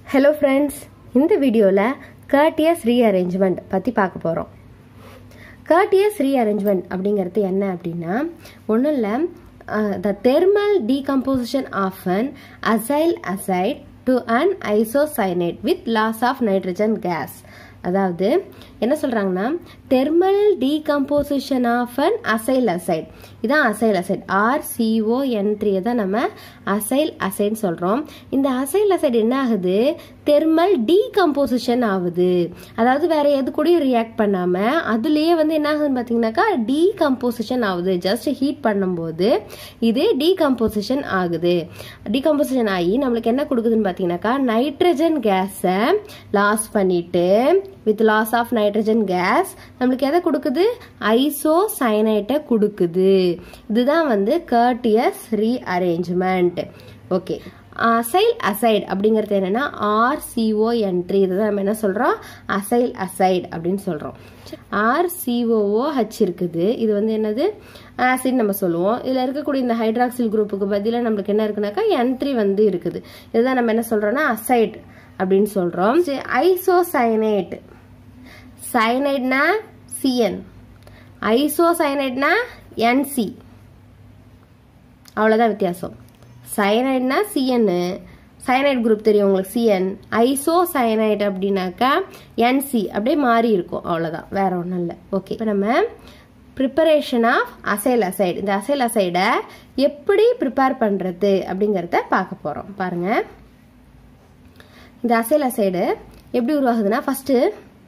hello friends இந்த வீடியோவில் courteous rearrangement பற்றி பார்க்க போகிறோம் கர்டியஸ் ரீஅரேஞ்ச்மெண்ட் அப்படிங்கிறது என்ன அப்படின்னா ஒன்றும் இல்லை the thermal decomposition of an acyl azide to an isocyanate with loss of nitrogen gas அதாவது என்ன சொல்கிறாங்கன்னா thermal decomposition of an acyl azide இதான் அசைல் அசைட் ஆர்சிஓஎன் த்ரீயை தான் நம்ம அசைல் அசைட்னு சொல்கிறோம் இந்த அசைல் அசைட் என்ன ஆகுது தெர்மல் டீகம்போசிஷன் ஆகுது அதாவது வேற எது கூடயும் ரியாக்ட் பண்ணாமல் அதுலேயே வந்து என்ன ஆகுதுன்னு பார்த்தீங்கன்னாக்கா டீகம்போசிஷன் ஆகுது ஜஸ்ட் ஹீட் பண்ணும்போது இது டீகம்போசிஷன் ஆகுது டீகம்போசிஷன் ஆகி நம்மளுக்கு என்ன கொடுக்குதுன்னு பார்த்தீங்கன்னாக்கா நைட்ரஜன் கேஸை லாஸ் பண்ணிட்டு with loss of nitrogen gas நம்மளுக்கு எதை கொடுக்குது ஐசோசைனைட்டை கொடுக்குது இதுதான் வந்து Curtius rearrangement okay acyl azide அப்படிங்கிறது என்னன்னா ஆர்சிஓஎன் த்ரீ இதுதான் நம்ம என்ன சொல்றோம் அசைல் அசைட் அப்படின்னு சொல்றோம் ஆர்சிஓஓ ஹச் இருக்குது இது வந்து என்னது ஆசிட் நம்ம சொல்லுவோம் இதில் இருக்கக்கூடிய இந்த ஹைட்ராக்சில் குரூப்புக்கு பதிலாக நம்மளுக்கு என்ன இருக்குனாக்கா என் த்ரீ வந்து இருக்குது இதுதான் நம்ம என்ன சொல்றோம்னா அசைட் அப்படின்னு சொல்றோம் ஐசோசைனேட் சைனைட்னா சிஎன் ஐசோசைனைட்னா என்சி அவ்வளோதான் வித்தியாசம் சைனைட்னா சிஎன்னு சைனைட் குரூப் தெரியும் உங்களுக்கு சிஎன் ஐசோ சைனைட் அப்படின்னாக்கா என்சி அப்படியே மாறி இருக்கும் அவ்வளோதான் வேற ஒன்றும் இல்லை ஓகே இப்போ நம்ம ப்ரிப்பரேஷன் ஆஃப் அசைல் அசைடு இந்த அசைல் அசைடை எப்படி ப்ரிப்பேர் பண்ணுறது அப்படிங்கிறத பார்க்க போகிறோம் பாருங்கள் இந்த அசைல் அசைடு எப்படி உருவாகுதுன்னா ஃபஸ்ட்டு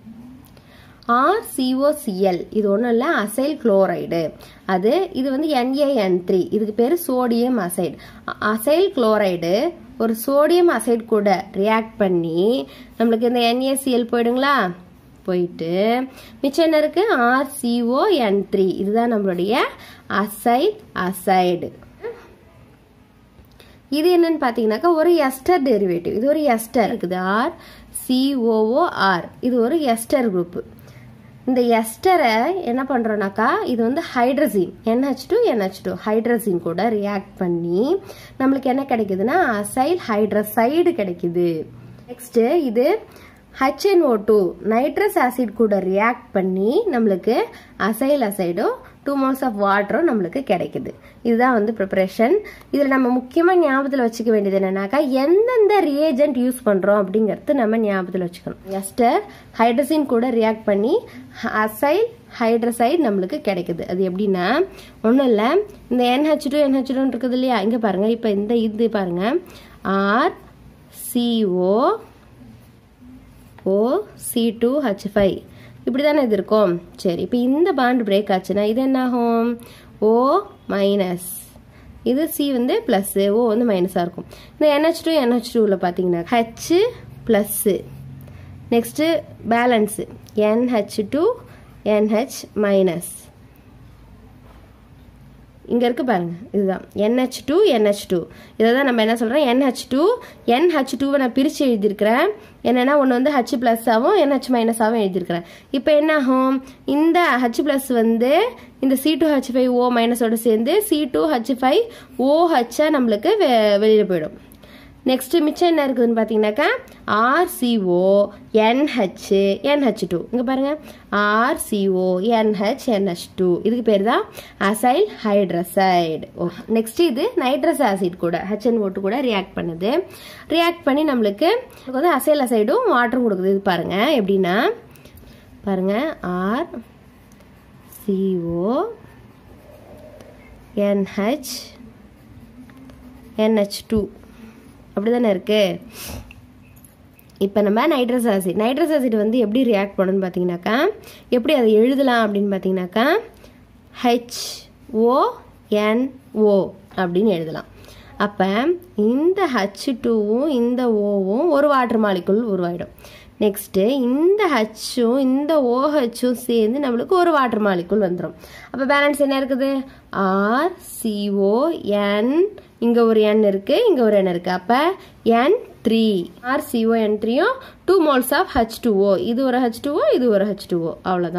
ஆர்சிஓசிஎல் இது ஒன்றும் இல்லை அசைல் குளோரைடு அது இது வந்து என்ஏஎன் த்ரீ இதுக்கு பேர் சோடியம் அசைடு அசைல் குளோரைடு ஒரு சோடியம் அசைட் கூட ரியாக்ட் பண்ணி நம்மளுக்கு இந்த என்ஏசிஎல் போயிடுங்களா போயிட்டு மிச்சம் என்ன இருக்கு ஆர்சிஓஎன் த்ரீ இதுதான் நம்மளுடைய அசைல் அசைடு இது என்னன்னு பார்த்தீங்கன்னாக்கா ஒரு எஸ்டர் டெரிவேட்டிவ் இது ஒரு எஸ்டர் இருக்குது ஆர் சிஓஓஆர் இது ஒரு எஸ்டர் குரூப் இந்த எஸ்டரை என்ன பண்ணுறோன்னாக்கா இது வந்து hydrazine N H two N H two hydrazine கூட ரியாக்ட் பண்ணி நம்மளுக்கு என்ன கிடைக்குதுன்னா அசைல் ஹைட்ரசைடு கிடைக்குது நெக்ஸ்ட் இது ஹெச்என்ஓ டூ நைட்ரஸ் ஆசிட் கூட ரியாக்ட் பண்ணி நம்மளுக்கு அசைல் அசைடும் டூ மோல்ஸ் ஆஃப் வாட்டரும் நம்மளுக்கு கிடைக்குது இதுதான் வந்து ப்ரிப்பரேஷன் இதில் நம்ம முக்கியமாக ஞாபகத்தில் வச்சுக்க வேண்டியது என்னன்னாக்கா எந்தெந்த ரியேஜென்ட் யூஸ் பண்ணுறோம் அப்படிங்கிறது நம்ம ஞாபகத்தில் வச்சுக்கணும் எஸ்டர் ஹைட்ரசின் கூட ரியாக்ட் பண்ணி அசைல் ஹைட்ரசைட் நம்மளுக்கு கிடைக்குது அது எப்படின்னா ஒன்றும் இல்லை இந்த என்ஹெச் டூ என்ஹெச் டூன்னு இருக்குது இல்லையா இங்கே பாருங்கள் இப்போ இந்த இது பாருங்கள் R C O O C two H five இப்படி தானே இது இருக்கும் சரி இப்போ இந்த பாண்ட் பிரேக் ஆச்சுன்னா இது என்ன ஆகும் ஓ மைனஸ் இது சி வந்து ப்ளஸ்ஸு ஓ வந்து மைனஸாக இருக்கும் இந்த என்ஹெச் டூ என்ஹெச் டூவில் பார்த்தீங்கன்னா H plus next balance N H two N H minus இங்கே இருக்கு பாருங்க இதுதான் என்ஹெச் டூ என்ஹெச் டூ இதை தான் நம்ம என்ன சொல்கிறோம் என்ஹெச் டூ என்ஹெச் டூவை நான் பிரித்து எழுதியிருக்கிறேன் என்னென்னா ஒன்று வந்து ஹச் ப்ளஸ்ஸாகவும் என்ஹெச் மைனஸாகவும் எழுதியிருக்கிறேன் இப்போ என்ன ஆகும் இந்த ஹச் ப்ளஸ் வந்து இந்த C two H five O மைனஸோட சேர்ந்து C two H five O ஹச்சாக நம்மளுக்கு வெ வெளியில் போயிடும் நெக்ஸ்ட் மிச்சம் என்ன இருக்குதுன்னு பார்த்தீங்கன்னாக்கா ஆர்சிஓ என்ஹெச் என்ஹெச் டூ இங்கே பாருங்க ஆர்சிஓ என்ஹெச் என்ஹெச் டூ இதுக்கு பேர் தான் அசைல் ஹைட்ரசைடு ஓ நெக்ஸ்ட் இது நைட்ரஸ் ஆசிட் கூட ஹெச்என் ஓட்டு கூட ரியாக்ட் பண்ணுது ரியாக்ட் பண்ணி நம்மளுக்கு வந்து அசைல் அசைடும் வாட்டரும் கொடுக்குது இது பாருங்க எப்படின்னா பாருங்க R C O N H N H two அப்படி தானே இருக்கு இப்போ நம்ம நைட்ரஸ் ஆசிட் நைட்ரஸ் ஆசிட் வந்து எப்படி ரியாக்ட் பண்ணணும்னு பார்த்தீங்கன்னாக்கா எப்படி அதை எழுதலாம் அப்படின்னு பார்த்தீங்கன்னாக்கா ஹெச் ஓ என் ஓ அப்படின்னு எழுதலாம் அப்போ இந்த ஹச் டூவும் இந்த ஓவும் ஒரு வாட்டர் மாலிக்குள் உருவாயிடும் நெக்ஸ்ட்டு இந்த ஹச்சும் இந்த ஓஹெச்சும் சேர்ந்து நம்மளுக்கு ஒரு வாட்டர் மாலிக்குள் வந்துடும் அப்போ பேலன்ஸ் என்ன இருக்குது ஆர் சிஓ என் இங்கே ஒரு என் இருக்குது இங்கே ஒரு என் இருக்குது அப்போ N three R C O N த்ரீயும் two moles of H two O இது ஒரு ஹச் டூ ஓ இது ஒரு ஹச் டூ ஓ அவ்வளோதாங்க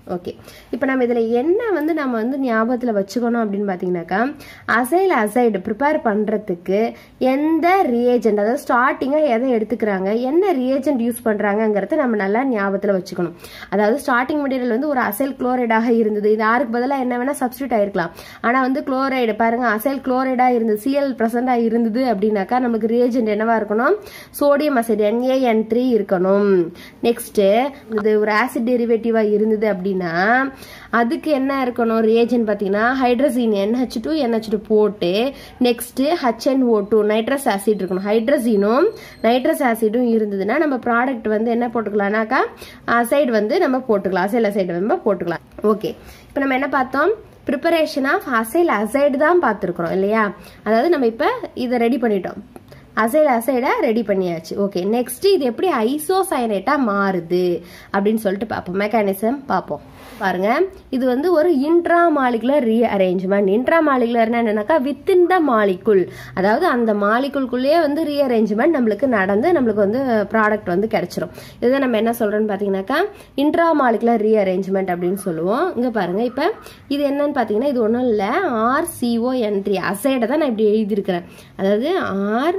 ஓகே இப்போ நம்ம இதில் என்ன வந்து நம்ம வந்து ஞாபகத்தில் வச்சுக்கணும் அப்படின்னு பார்த்தீங்கன்னாக்கா அசைல் அசைடு ப்ரிப்பேர் பண்ணுறதுக்கு எந்த ரியேஜென்ட் அதாவது ஸ்டார்டிங்காக எதை எடுத்துக்கிறாங்க என்ன ரியேஜென்ட் யூஸ் பண்ணுறாங்கங்கிறத நம்ம நல்லா ஞாபகத்தில் வச்சுக்கணும் அதாவது ஸ்டார்டிங் மெட்டீரியல் வந்து ஒரு அசைல் குளோரைடாக இருந்தது இது யாருக்கு பதிலாக என்ன வேணால் சப்ஸ்டியூட் ஆயிருக்கலாம் ஆனால் வந்து குளோரைடு பாருங்க அசைல் குளோரைடாக இருந்தது சிஎல் ப்ரெசண்டாக இருந்தது அப்படின்னாக்கா நமக்கு ரியேஜென்ட் என்னவா இருக்கணும் சோடியம் அசைடு என்ஏஎன் த்ரீ இருக்கணும் நெக்ஸ்ட்டு இது ஒரு ஆசிட் டெரிவேட்டிவாக இருந்தது அப்படின்னா அதுக்கு என்ன இருக்கணும் ரியேஜன் பார்த்தீங்கன்னா hydrazine N H two N H two போட்டு next H N O two nitrous acid இருக்கணும் ஹைட்ரசினும் நைட்ரஸ் ஆசிடும் இருந்ததுன்னா நம்ம ப்ராடக்ட் வந்து என்ன போட்டுக்கலாம்னாக்கா அசைடு வந்து நம்ம போட்டுக்கலாம் அசைல் அசைடு நம்ம போட்டுக்கலாம் ஓகே இப்போ நம்ம என்ன பார்த்தோம் ப்ரிப்பரேஷன் ஆஃப் அசைல் அசைடு தான் பார்த்துருக்குறோம் இல்லையா அதாவது நம்ம இப்போ இதை ரெடி பண்ணிட்டோம் அசைடு அசைடை ரெடி பண்ணியாச்சு ஓகே நெக்ஸ்ட் இது எப்படி ஐசோசைனேட்டா மாறுது அப்படின்னு சொல்லிட்டு பார்ப்போம் மெக்கானிசம் பார்ப்போம் பாருங்க இது வந்து ஒரு இன்ட்ரா மாலிகுலர் ரீஅரேஞ்ச்மெண்ட் இன்ட்ரா மாலிகுலர்னா என்னன்னாக்கா வித்தின் த மாலிகுல் அதாவது அந்த மாலிகுல்குள்ளேயே வந்து ரீஅரேஞ்ச்மெண்ட் நம்மளுக்கு நடந்து நம்மளுக்கு வந்து ப்ராடக்ட் வந்து கிடைச்சிரும் இதுதான் நம்ம என்ன சொல்றோம்னு பார்த்தீங்கன்னாக்கா இன்ட்ரா மாலிகுலர் ரீஅரேஞ்ச்மெண்ட் அப்படின்னு சொல்லுவோம் இங்க பாருங்க இப்போ இது என்னன்னு பார்த்தீங்கன்னா இது ஒன்றும் இல்லை ஆர் சிஓ என்ட்ரி அசைடை தான் நான் இப்படி எழுதியிருக்கிறேன் அதாவது ஆர்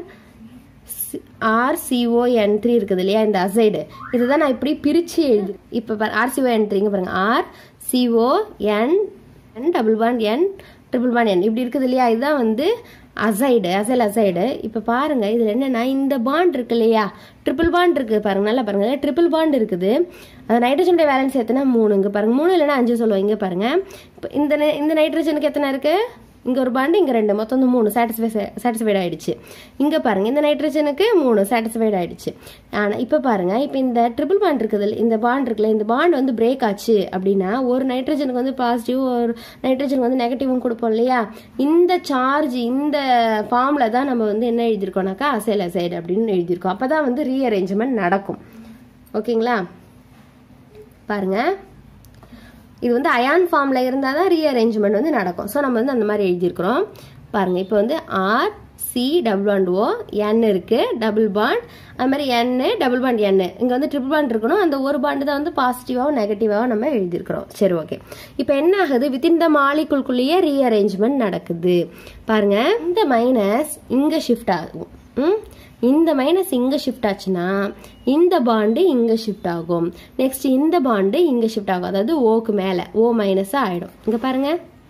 ஆர்சிஓ என்ட்ரி இருக்குது இல்லையா இந்த அசைடு இதுதான் நான் இப்படி பிரித்து எழுது இப்போ ஆர்சிஓ என்ட்ரிங்க பாருங்க R C O N N double one N triple one N இப்படி இருக்குது இல்லையா இதுதான் வந்து அசைடு அசைல் அசைடு இப்போ பாருங்க இதில் என்னன்னா இந்த பாண்ட் இருக்கு இல்லையா ட்ரிபிள் பாண்ட் இருக்கு பாருங்க நல்லா பாருங்க ட்ரிபிள் பாண்ட் இருக்குது அது நைட்ரஜனுடைய வேலன்ஸ் எத்தனை மூணு இங்கே பாருங்க மூணு இல்லைன்னா அஞ்சு சொல்லுவோம் இங்கே பாருங்க இப்போ இந்த நை- இந்த நைட்ரஜனுக்கு எத்தனை இருக்கு இங்கே ஒரு பாண்டு இங்கே ரெண்டு மொத்தம் வந்து மூணு சாட்டிஸ்ஃபை சாட்டிஸ்ஃபைட் ஆயிடுச்சு இங்கே பாருங்க இந்த நைட்ரஜனுக்கு மூணு சாட்டிஸ்ஃபைட் ஆயிடுச்சு ஆனால் இப்போ பாருங்க இப்போ இந்த ட்ரிபிள் பாண்ட் இருக்குது இந்த பாண்ட் இருக்குல்ல இந்த பாண்ட் வந்து பிரேக் ஆச்சு அப்படின்னா ஒரு நைட்ரஜனுக்கு வந்து பாசிட்டிவ் ஒரு நைட்ரஜனுக்கு வந்து நெகட்டிவும் கொடுப்போம் இல்லையா இந்த சார்ஜ் இந்த ஃபார்மில் தான் நம்ம வந்து என்ன எழுதியிருக்கோம்னாக்கா அசைல் அசைடு அப்படின்னு எழுதியிருக்கோம் அப்போ தான் வந்து ரீஅரேஞ்ச்மெண்ட் நடக்கும் ஓகேங்களா பாருங்க இது வந்து அயான் ஃபார்மில் இருந்தால் தான் ரீஅரேஞ்ச்மெண்ட் வந்து நடக்கும் ஸோ நம்ம வந்து அந்த மாதிரி எழுதியிருக்கிறோம் பாருங்கள் இப்போ வந்து R C double bond O N இருக்கு டபுள் பாண்ட் அது மாதிரி என் டபுள் பாண்ட் என் இங்கே வந்து ட்ரிபிள் பாண்ட் இருக்கணும் அந்த ஒரு பாண்டு தான் வந்து பாசிட்டிவாகவும் நெகட்டிவாகவும் நம்ம எழுதியிருக்கிறோம் சரி ஓகே இப்போ என்ன ஆகுது வித்தின் த மாலிகுல்குள்ளேயே ரீஅரேஞ்ச்மெண்ட் நடக்குது பாருங்க இந்த மைனஸ் இங்கே ஷிஃப்ட் ஆகும் ம் இந்த மைனஸ் இங்கே ஷிஃப்ட் ஆச்சுன்னா இந்த பாண்டு இங்கே ஷிஃப்ட் ஆகும் நெக்ஸ்ட் இந்த பாண்டு இங்கே ஷிஃப்ட் ஆகும் அதாவது ஓக்கு மேலே ஓ மைனஸாக ஆகிடும் இங்கே பாருங்க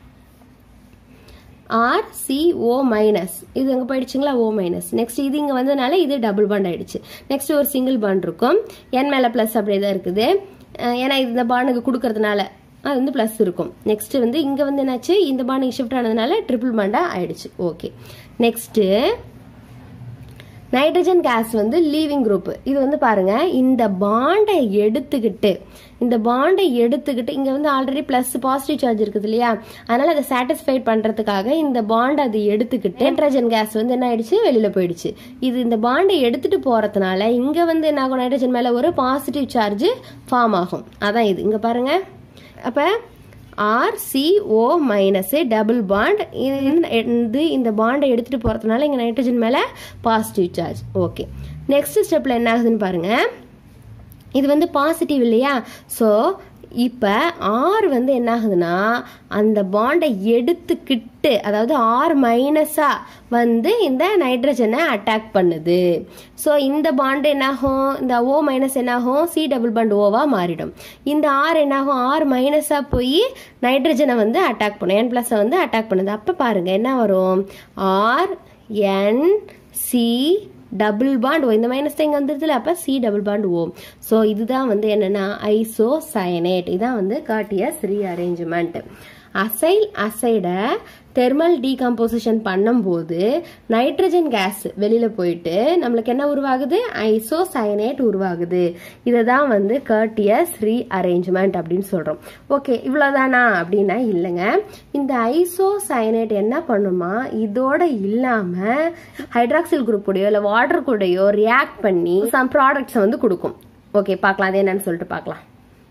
ஆர் சி ஓ மைனஸ் இது எங்கே போயிடுச்சுங்களா ஓ மைனஸ் நெக்ஸ்ட் இது இங்கே வந்ததுனால இது டபுள் பாண்ட் ஆயிடுச்சு நெக்ஸ்ட் ஒரு சிங்கிள் பாண்ட் இருக்கும் என் மேலே ப்ளஸ் அப்படியே தான் இருக்குது அஹ் ஏன்னா இது இந்த பாண்டுக்கு கொடுக்கறதுனால அது வந்து ப்ளஸ் இருக்கும் நெக்ஸ்ட் வந்து இங்கே வந்து என்னாச்சு இந்த பாண்டுக்கு ஷிஃப்ட் ஆனதுனால ட்ரிபிள் பாண்டாக ஆயிடுச்சு ஓகே நெக்ஸ்ட்டு நைட்ரஜன் கேஸ் வந்து லீவிங் குரூப் இது வந்து பாருங்க இந்த பாண்டை எடுத்துக்கிட்டு இந்த பாண்டை எடுத்துக்கிட்டு இங்க வந்து ஆல்ரெடி பிளஸ் பாசிட்டிவ் சார்ஜ் இருக்குது இல்லையா அதனால அதை சாட்டிஸ்ஃபைட் பண்றதுக்காக இந்த பாண்ட் அது எடுத்துக்கிட்டு நைட்ரஜன் கேஸ் வந்து என்ன ஆயிடுச்சு வெளியில போயிடுச்சு இது இந்த பாண்டை எடுத்துட்டு போறதுனால இங்க வந்து என்ன ஆகும் நைட்ரஜன் மேல ஒரு பாசிட்டிவ் சார்ஜ் ஃபார்ம் ஆகும் அதான் இது இங்க பாருங்க அப்ப ஆர்சிஓ மைனஸ் டபுள் பாண்ட் இது இந்த பாண்டை எடுத்துட்டு போறதுனால இங்க நைட்ரஜன் மேல பாசிட்டிவ் சார்ஜ் ஓகே நெக்ஸ்ட் ஸ்டெப்ல என்ன ஆகுதுன்னு பாருங்க இது வந்து பாசிட்டிவ் இல்லையா ஸோ இப்போ ஆர் வந்து என்ன ஆகுதுன்னா அந்த பாண்டை எடுத்துக்கிட்டு அதாவது ஆர் மைனஸாக வந்து இந்த நைட்ரஜனை அட்டாக் பண்ணுது ஸோ இந்த பாண்டு என்னாகும் இந்த ஓ மைனஸ் என்னாகும் சி டபுள் பாண்ட் ஓவாக மாறிடும் இந்த ஆர் என்னாகும் ஆர் மைனஸாக போய் நைட்ரஜனை வந்து அட்டாக் பண்ணும் என் ப்ளஸை வந்து அட்டாக் பண்ணுது அப்போ பாருங்க என்ன வரும் R N C double bond O இந்த மைனஸ் தான் இங்கே வந்துருதுல அப்போ C double bond O so இதுதான் வந்து என்னன்னா ஐசோ சயனேட் இதான் வந்து காட்டியஸ் ரீஅரேஞ்ச்மெண்ட் அசைல் அசைடை தெர்மல் டீகம்போசிஷன் பண்ணும்போது நைட்ரஜன் கேஸ் வெளியில போயிட்டு நம்மளுக்கு என்ன உருவாகுது ஐசோ சயனேட் உருவாகுது இதை தான் வந்து கர்டியஸ் ரீ அரேஞ்ச்மெண்ட் அப்படின்னு சொல்றோம் ஓகே இவ்வளவுதானா அப்படின்னா இல்லைங்க இந்த ஐசோ சயனேட் என்ன பண்ணுமா இதோட இல்லாம ஹைட்ராக்சில் குரூப் கூடயோ இல்லை வாட்டர் கூடயோ ரியாக்ட் பண்ணி சம் ப்ராடக்ட்ஸ் வந்து கொடுக்கும் ஓகே பார்க்கலாம் அது என்னன்னு சொல்லிட்டு பார்க்கலாம்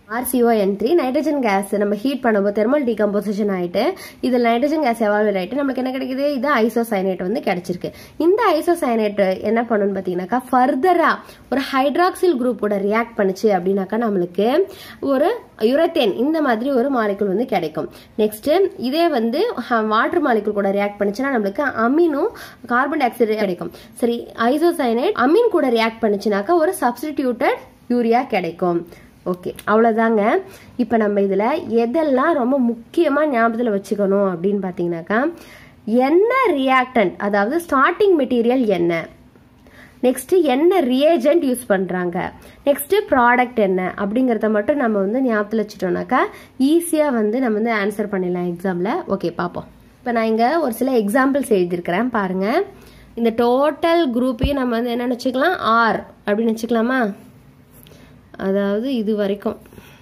R C O N three nitrogen gas நம்ம ஹீட் பண்ணும்போது தெர்மல் டீகம்போசிஷன் ஆயிட்டு இதில் நைட்ரஜன் கேஸ் எவால்வ் ஆயிட்டு நமக்கு என்ன கிடைக்குது இது ஐசோசைனேட் வந்து கிடைச்சிருக்கு இந்த ஐசோசைனேட் என்ன பண்ணுன்னு பார்த்தீங்கன்னாக்கா ஃபர்தரா ஒரு ஹைட்ராக்சில் குரூப்போட ரியாக்ட் பண்ணுச்சு அப்படின்னாக்கா நம்மளுக்கு ஒரு யுரத்தேன் இந்த மாதிரி ஒரு மாலிகுல் வந்து கிடைக்கும் நெக்ஸ்ட் இதே வந்து வாட்டர் மாலிகுல் கூட ரியாக்ட் பண்ணுச்சுன்னா நம்மளுக்கு அமீனும் கார்பன் டை ஆக்சைடு கிடைக்கும் சரி ஐசோசைனேட் அமீன் கூட ரியாக்ட் பண்ணுச்சுனாக்கா ஒரு சப்ஸ்டிடியூட்டட் யூரியா கிடைக்கும் ஓகே அவ்வளோதாங்க இப்போ நம்ம இதில் எதெல்லாம் ரொம்ப முக்கியமாக ஞாபகத்தில் வச்சுக்கணும் அப்படின்னு பார்த்தீங்கன்னாக்கா என்ன ரியாக்டன்ட் அதாவது ஸ்டார்டிங் மெட்டீரியல் என்ன நெக்ஸ்ட்டு என்ன ரியேஜென்ட் யூஸ் பண்ணுறாங்க நெக்ஸ்ட்டு ப்ராடக்ட் என்ன அப்படிங்கிறத மட்டும் நம்ம வந்து ஞாபகத்தில் வச்சுட்டோம்னாக்கா ஈஸியாக வந்து நம்ம வந்து ஆன்சர் பண்ணிடலாம் எக்ஸாமில் ஓகே பார்ப்போம் இப்போ நான் இங்கே ஒரு சில எக்ஸாம்பிள்ஸ் எழுதியிருக்கிறேன் பாருங்கள் இந்த டோட்டல் குரூப்பையும் நம்ம வந்து என்ன வச்சுக்கலாம் ஆர் அப்படின்னு வச்சுக்கலாமா அதாவது இது வரைக்கும்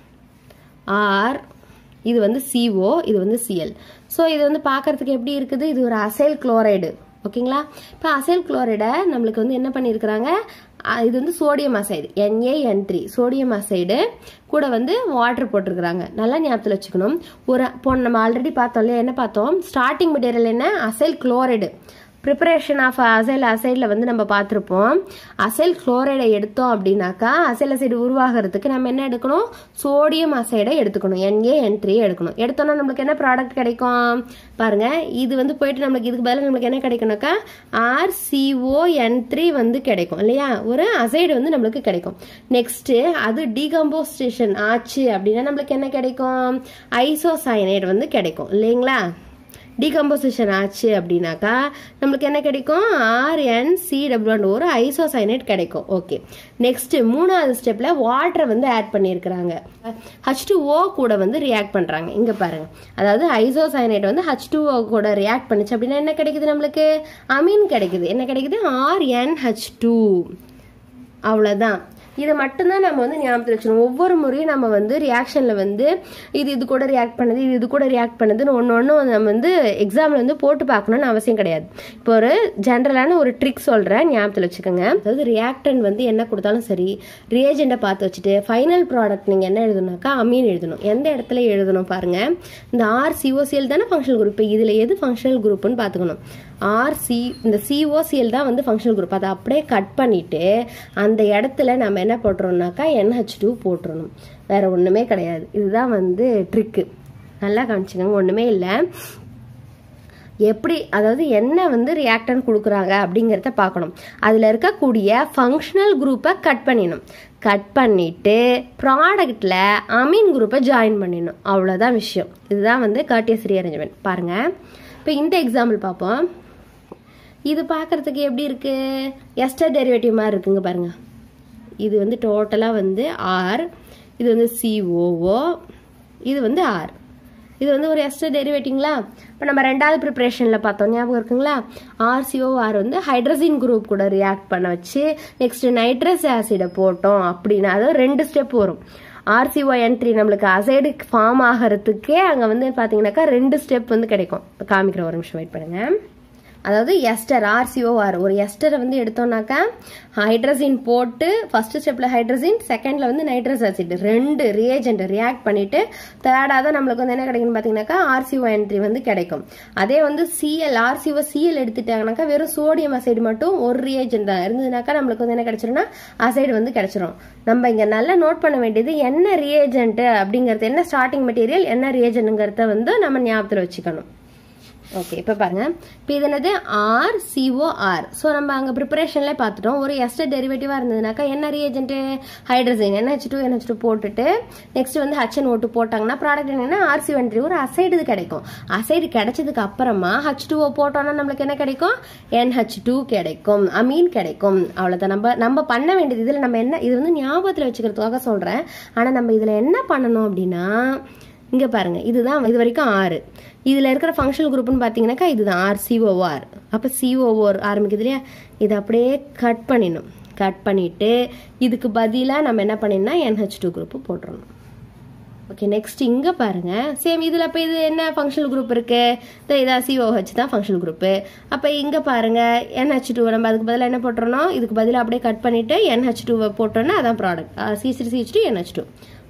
ஆர் இது வந்து சிஓ இது வந்து சிஎல் ஸோ இது வந்து பார்க்கறதுக்கு எப்படி இருக்குது இது ஒரு அசைல் குளோரைடு ஓகேங்களா இப்போ அசைல் குளோரைடை நம்மளுக்கு வந்து என்ன பண்ணியிருக்கிறாங்க இது வந்து sodium azide N A N three sodium azide கூட வந்து வாட்டர் போட்டிருக்கிறாங்க நல்லா ஞாபகத்தில் வச்சுக்கணும் ஒரு இப்போ நம்ம ஆல்ரெடி பார்த்தோம் இல்லையா என்ன பார்த்தோம் ஸ்டார்டிங் மெட்டீரியல் என்ன acyl chloride preparation of acyl அசைடில் வந்து நம்ம பார்த்துருப்போம் அசைல் குளோரைடை எடுத்தோம் அப்படின்னாக்கா அசைல் அசைடு உருவாகிறதுக்கு நம்ம என்ன எடுக்கணும் சோடியம் அசைடை எடுத்துக்கணும் என்ஏ என் த்ரீ எடுக்கணும் எடுத்தோம்னா நம்மளுக்கு என்ன ப்ராடக்ட் கிடைக்கும் பாருங்க இது வந்து போயிட்டு நம்மளுக்கு இதுக்கு பதிலாக நம்மளுக்கு என்ன கிடைக்கணும்க்கா ஆர்சிஓ என் த்ரீ வந்து கிடைக்கும் இல்லையா ஒரு அசைடு வந்து நம்மளுக்கு கிடைக்கும் நெக்ஸ்ட் அது டீகம்போஸ்டேஷன் ஆச்சு அப்படின்னா நம்மளுக்கு என்ன கிடைக்கும் ஐசோசைனைடு வந்து கிடைக்கும் இல்லைங்களா டீகம்போசிஷன் ஆச்சு அப்படின்னாக்கா நம்மளுக்கு என்ன கிடைக்கும் ஆர்என் சிடபிள்யூ ஒரு ஐசோசைனேட் கிடைக்கும் ஓகே நெக்ஸ்ட் மூணாவது ஸ்டெப்ல வாட்டரை வந்து ஆட் பண்ணியிருக்கிறாங்க ஹச் டூ ஓ கூட வந்து ரியாக்ட் பண்றாங்க இங்க பாருங்க அதாவது ஐசோசைனேட் வந்து ஹச் டூ ஓ கூட ரியாக்ட் பண்ணுச்சு அப்படின்னா என்ன கிடைக்குது நம்மளுக்கு அமீன் கிடைக்குது என்ன கிடைக்குது ஆர்என் ஹச் டூ அவ்வளோதான் இதை மட்டும்தான் நம்ம வந்து ஞாபகத்தில் வச்சுக்கணும் ஒவ்வொரு முறையும் நம்ம வந்து ரியாக்ஷனில் வந்து இது இது கூட ரியாக்ட் பண்ணுது இது இது கூட ரியாக்ட் பண்ணுதுன்னு ஒன்று ஒன்று நம்ம வந்து எக்ஸாமில் வந்து போட்டு பார்க்கணும்னு அவசியம் கிடையாது இப்போ ஒரு ஜென்ரலான ஒரு ட்ரிக் சொல்கிறேன் ஞாபகத்தில் வச்சுக்கோங்க அதாவது ரியாக்டன் வந்து என்ன கொடுத்தாலும் சரி ரியேஜெண்ட்டை பார்த்து வச்சுட்டு ஃபைனல் ப்ராடக்ட் நீங்கள் என்ன எழுதணும்னாக்கா அமீன் எழுதணும் எந்த இடத்துல எழுதணும் பாருங்கள் இந்த ஆர் சிஓசிஎல் தானே ஃபங்க்ஷனல் குரூப் இதில் எது ஃபங்க்ஷனல் குரூப்னு பார்த்துக்கணும் ஆர்சி இந்த சிஓசிஎல் தான் வந்து ஃபங்க்ஷனல் குரூப் அதை அப்படியே கட் பண்ணிட்டு அந்த இடத்துல நம்ம என்ன போட்டுறோம்னாக்கா என்ஹெச் டூ போட்டுறணும் வேற ஒன்றுமே கிடையாது இதுதான் வந்து ட்ரிக்கு நல்லா கவனிச்சுக்கோங்க ஒன்றுமே இல்லை எப்படி அதாவது என்ன வந்து ரியாக்டன் கொடுக்குறாங்க அப்படிங்கிறத பார்க்கணும் அதில் இருக்கக்கூடிய ஃபங்க்ஷனல் குரூப்பை கட் பண்ணிடணும் கட் பண்ணிட்டு ப்ராடக்டில் அமீன் குரூப்பை ஜாயின் பண்ணிடணும் அவ்வளோதான் விஷயம் இதுதான் வந்து கர்டியஸ் ரீஅரேஞ்ச்மெண்ட் பாருங்கள் இப்போ இந்த எக்ஸாம்பிள் பார்ப்போம் இது பார்க்குறதுக்கு எப்படி இருக்கு எஸ்டர் டெரிவேட்டிவ் மாதிரி இருக்குங்க பாருங்க இது வந்து டோட்டலாக வந்து ஆர் இது வந்து சிஓஓ இது வந்து ஆர் இது வந்து ஒரு எஸ்டர் டெரிவேட்டிங்களா இப்போ நம்ம ரெண்டாவது ப்ரிப்பரேஷனில் பார்த்தோம் ஞாபகம் இருக்குங்களா ஆர்சிஓ ஆர் வந்து ஹைட்ரஜன் குரூப் கூட ரியாக்ட் பண்ண வச்சு நெக்ஸ்ட் நைட்ரஸ் ஆசிடை போட்டோம் அப்படின்னா அதாவது ரெண்டு ஸ்டெப் வரும் ஆர்சிஓ என் த்ரீ நம்மளுக்கு அசைடு ஃபார்ம் ஆகிறதுக்கே அங்கே வந்து பார்த்தீங்கன்னாக்கா ரெண்டு ஸ்டெப் வந்து கிடைக்கும் காமிக்கிற ஒரு நிமிஷம் வெயிட் பண்ணுங்க அதாவது எஸ்டர் ஆர்சிஓஆர் ஒரு எஸ்டரை வந்து எடுத்தோம்னாக்கா ஹைட்ரஜன் போட்டு ஃபர்ஸ்ட் ஸ்டெப்ல ஹைட்ரஜன் செகண்ட்ல வந்து நைட்ரஸ் ஆசிட் ரெண்டு ரியேஜென்ட் ரியாக்ட் பண்ணிட்டு தேர்டாக தான் நம்மளுக்கு வந்து என்ன கிடைக்கும்னு பார்த்தீங்கன்னாக்கா ஆர்சிஓ என்ட்ரி வந்து கிடைக்கும் அதே வந்து சிஎல் ஆர்சிஓ சிஎல் எடுத்துட்டாங்கனாக்கா வெறும் சோடியம் அசைடு மட்டும் ஒரு ரியேஜென்ட் தான் இருந்ததுனாக்கா நம்மளுக்கு வந்து என்ன கிடைச்சிரும்னா அசைடு வந்து கிடைச்சிரும் நம்ம இங்க நல்லா நோட் பண்ண வேண்டியது என்ன ரியேஜென்ட் அப்படிங்கிறது என்ன ஸ்டார்டிங் மெட்டீரியல் என்ன ரியேஜென்ட்ங்கிறத வந்து நம்ம ஞாபகத்தில் வச்சுக்கணும் ஓகே இப்போ பாருங்க இப்போ இது என்னது ஆர் சிஓ ஆர் ஸோ நம்ம அங்கே ப்ரிப்பரேஷன்ல பார்த்துட்டோம் ஒரு எஸ்டர் டெரிவேட்டிவாக இருந்ததுனாக்கா என்ன reagent hydrogen NH2 two NH2 two போட்டுட்டு நெக்ஸ்ட் வந்து ஹச்என் ஓட்டு போட்டாங்கன்னா ப்ராடக்ட் என்னன்னா ஆர்சி வென்ட்ரி ஒரு அசைடு இது கிடைக்கும் அசைடு கிடைச்சதுக்கு அப்புறமா ஹச் டூ போட்டோம்னா நம்மளுக்கு என்ன கிடைக்கும் NH2 டூ கிடைக்கும் அமீன் கிடைக்கும் அவ்வளோதான் நம்ம நம்ம பண்ண வேண்டியது இதில் நம்ம என்ன இது வந்து ஞாபகத்தில் வச்சுக்கிறதுக்காக சொல்கிறேன் ஆனால் நம்ம இதில் என்ன பண்ணணும் அப்படின்னா இங்கே பாருங்க இதுதான் இது வரைக்கும் ஆறு இதில் இருக்கிற ஃபங்க்ஷனல் குரூப்னு பார்த்தீங்கன்னாக்கா இதுதான் ஆர் சிஓஆர் அப்போ சிஓஓர் ஆரம்பிக்குது இல்லையா இதை அப்படியே கட் பண்ணிடணும் கட் பண்ணிட்டு இதுக்கு பதிலாக நம்ம என்ன பண்ணிடணும் NH2 டூ குரூப்பு போட்டுறணும் ஓகே நெக்ஸ்ட் இங்கே பாருங்க சேம் இதில் இப்போ இது என்ன ஃபங்க்ஷனல் குரூப் இருக்கு இந்த இதா சிஓஹெச் தான் ஃபங்க்ஷனல் குரூப்பு அப்போ இங்கே பாருங்க NH2 டூ நம்ம அதுக்கு பதிலாக என்ன போட்டுறணும் இதுக்கு பதிலாக அப்படியே கட் பண்ணிட்டு NH2 டூவை போட்டோன்னா அதான் product C C C H two NH2 two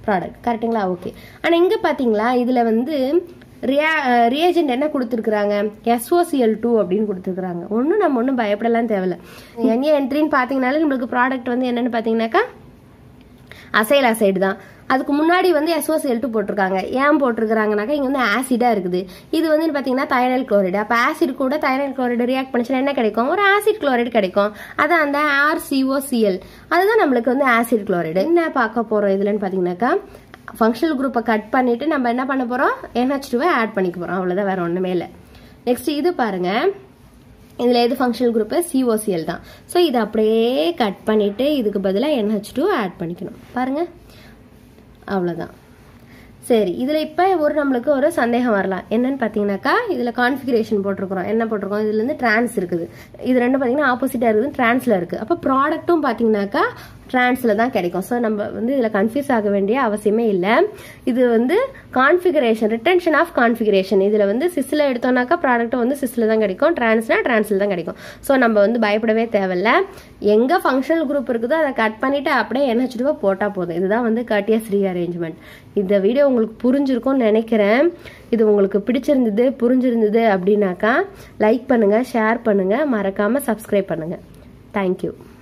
product கரெக்டுங்களா ஓகே ஆனால் இங்கே பார்த்தீங்களா இதில் வந்து ரியா ரியேஜென்ட் என்ன கொடுத்துருக்குறாங்க எஸ்ஓசிஎல் டூ அப்படின்னு கொடுத்துருக்குறாங்க ஒன்றும் நம்ம ஒன்றும் பயப்படலாம் தேவையில்ல என்ன என்ட்ரின்னு பார்த்தீங்கனாலே நம்மளுக்கு ப்ராடக்ட் வந்து என்னென்னு பார்த்தீங்கன்னாக்கா அசைல் அசைடு தான் அதுக்கு முன்னாடி வந்து எஸ்ஓசிஎல் டூ போட்டிருக்காங்க ஏன் போட்டிருக்காங்கனாக்கா இங்கே வந்து ஆசிடாக இருக்குது இது வந்து பார்த்தீங்கன்னா தைரல் குளோரைடு அப்போ ஆசிட் கூட தைரல் குளோரைடு ரியாக்ட் பண்ணிச்சுன்னா என்ன கிடைக்கும் ஒரு ஆசிட் குளோரைடு கிடைக்கும் அதான் அந்த ஆர்சிஓசிஎல் அதுதான் நம்மளுக்கு வந்து ஆசிட் குளோரைடு என்ன பார்க்க போகிறோம் இதுலன்னு பார்த்தீங்கன்னாக்கா ஃபங்க்ஷனல் குரூப்பை கட் பண்ணிட்டு நம்ம என்ன பண்ண போகிறோம் என்ஹெச் டூவை ஆட் பண்ணிக்க போகிறோம் அவ்வளோதான் வேற ஒன்றுமே இல்லை நெக்ஸ்ட் இது பாருங்க இதில் எது ஃபங்க்ஷனல் குரூப்பு சிஓசிஎல் தான் ஸோ இதை அப்படியே கட் பண்ணிவிட்டு இதுக்கு பதிலாக என்ஹெச் டூ ஆட் பண்ணிக்கணும் பாருங்கள் அவ்வளோதான் சரி இதில் இப்போ ஒரு நம்மளுக்கு ஒரு சந்தேகம் வரலாம் என்னன்னு பார்த்தீங்கன்னாக்கா இதில் கான்ஃபிகரேஷன் போட்டிருக்கிறோம் என்ன போட்டிருக்கோம் இதுல இருந்து டிரான்ஸ் இருக்குது இது ரெண்டும் பார்த்தீங்கன்னா ஆப்போசிட்டாக இருக்குது டிரான்ஸில் இருக்குது அப்போ ப்ராடக்ட்டும் பார்த்தீங்கன்னாக்கா டிரான்ஸில் தான் கிடைக்கும் ஸோ நம்ம வந்து இதில் கன்ஃபியூஸ் ஆக வேண்டிய அவசியமே இல்லை இது வந்து கான்ஃபிகரேஷன் ரிட்டன்ஷன் ஆஃப் கான்ஃபிகரேஷன் இதில் வந்து சிஸ்ல எடுத்தோம்னாக்கா ப்ராடக்ட்டும் வந்து சிஸ்ல தான் கிடைக்கும் டிரான்ஸ்னா டிரான்ஸில் தான் கிடைக்கும் ஸோ நம்ம வந்து பயப்படவே தேவையில்ல எங்கே ஃபங்க்ஷனல் குரூப் இருக்குதோ அதை கட் பண்ணிவிட்டு அப்படியே என்ஹெச் டூவை போட்டால் போதும் இதுதான் வந்து கட்டியஸ் ரீஅரேஞ்ச்மெண்ட் இந்த வீடியோ உங்களுக்கு புரிஞ்சிருக்கும்னு நினைக்கிறேன் இது உங்களுக்கு பிடிச்சிருந்தது புரிஞ்சிருந்தது அப்படின்னாக்கா லைக் பண்ணுங்கள் ஷேர் பண்ணுங்கள் மறக்காமல் சப்ஸ்கிரைப் பண்ணுங்கள் தேங்க்யூ